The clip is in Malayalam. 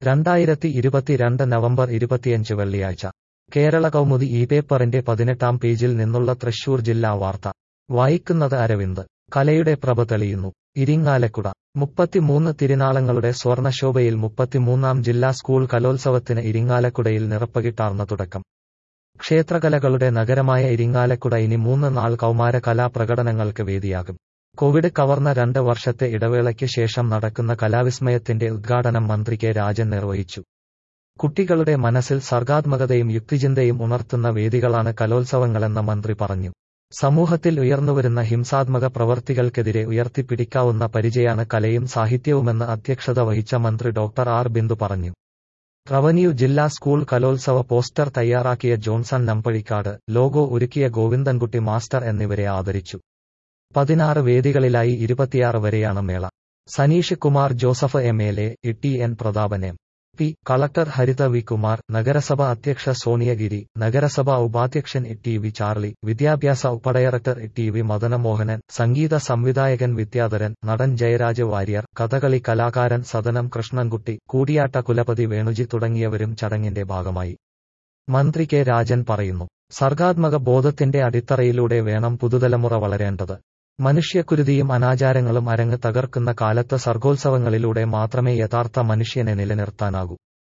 രണ്ടായിരത്തി ഇരുപത്തിരണ്ട് നവംബർ ഇരുപത്തിയഞ്ച് വെള്ളിയാഴ്ച കേരള കൗമുദി ഈ പേപ്പറിന്റെ പതിനെട്ടാം പേജിൽ നിന്നുള്ള തൃശൂർ ജില്ലാ വാർത്ത വായിക്കുന്നത് അരവിന്ദ് കലയുടെ പ്രഭ തെളിയുന്നു ഇരിങ്ങാലക്കുട മുപ്പത്തിമൂന്ന് തിരുനാളങ്ങളുടെ സ്വർണശോഭയിൽ മുപ്പത്തിമൂന്നാം ജില്ലാ സ്കൂൾ കലോത്സവത്തിന് ഇരിങ്ങാലക്കുടയിൽ നിറപ്പകിട്ടാർന്ന തുടക്കം ക്ഷേത്രകലകളുടെ നഗരമായ ഇരിങ്ങാലക്കുട ഇനി മൂന്ന് നാൾ കൗമാര കലാപ്രകടനങ്ങൾക്ക് വേദിയാകും കോവിഡ് കവർന്ന രണ്ട് വർഷത്തെ ഇടവേളയ്ക്ക് ശേഷം നടക്കുന്ന കലാവിസ്മയത്തിന്റെ ഉദ്ഘാടനം മന്ത്രി കെ രാജൻ നിർവഹിച്ചു കുട്ടികളുടെ മനസ്സിൽ സർഗാത്മകതയും യുക്തിചിന്തയും ഉണർത്തുന്ന വേദികളാണ് കലോത്സവങ്ങളെന്ന് മന്ത്രി പറഞ്ഞു സമൂഹത്തിൽ ഉയർന്നുവരുന്ന ഹിംസാത്മക പ്രവർത്തികൾക്കെതിരെ ഉയർത്തിപ്പിടിക്കാവുന്ന പരിചയാണ് കലയും സാഹിത്യവുമെന്ന് അധ്യക്ഷത വഹിച്ച മന്ത്രി ഡോക്ടർ ആർ ബിന്ദു പറഞ്ഞു റവന്യൂ ജില്ലാ സ്കൂൾ കലോത്സവ പോസ്റ്റർ തയ്യാറാക്കിയ ജോൺസൺ നമ്പഴിക്കാട് ലോഗോ ഒരുക്കിയ ഗോവിന്ദൻകുട്ടി മാസ്റ്റർ എന്നിവരെ ആദരിച്ചു പതിനാറ് വേദികളിലായി ഇരുപത്തിയാറ് വരെയാണ് മേള Saneesh Kumar Joseph M L A T N Prathapan M P collector Haritha V Kumar നഗരസഭ അധ്യക്ഷ സോണിയഗിരി നഗരസഭ ഉപാധ്യക്ഷൻ ടി വി ചാർലി വിദ്യാഭ്യാസ ഉപഡയറക്ടർ ടി വി മദനമോഹനൻ സംഗീത സംവിധായകൻ വിദ്യാധരൻ നടൻ ജയരാജ് വാര്യർ കഥകളി കലാകാരൻ സദനം കൃഷ്ണൻകുട്ടി കൂടിയാട്ട കുലപതി വേണുജി തുടങ്ങിയവരും ചടങ്ങിന്റെ ഭാഗമായി മന്ത്രി കെ രാജൻ പറയുന്നു സർഗാത്മക ബോധത്തിന്റെ അടിത്തറയിലൂടെ വേണം പുതുതലമുറ വളരേണ്ടത് മനുഷ്യക്കുരുതിയും അനാചാരങ്ങളും അരങ്ങ് തകർക്കുന്ന കാലത്ത് സർഗോത്സവങ്ങളിലൂടെ മാത്രമേ യഥാർത്ഥ മനുഷ്യനെ നിലനിർത്താനാകൂ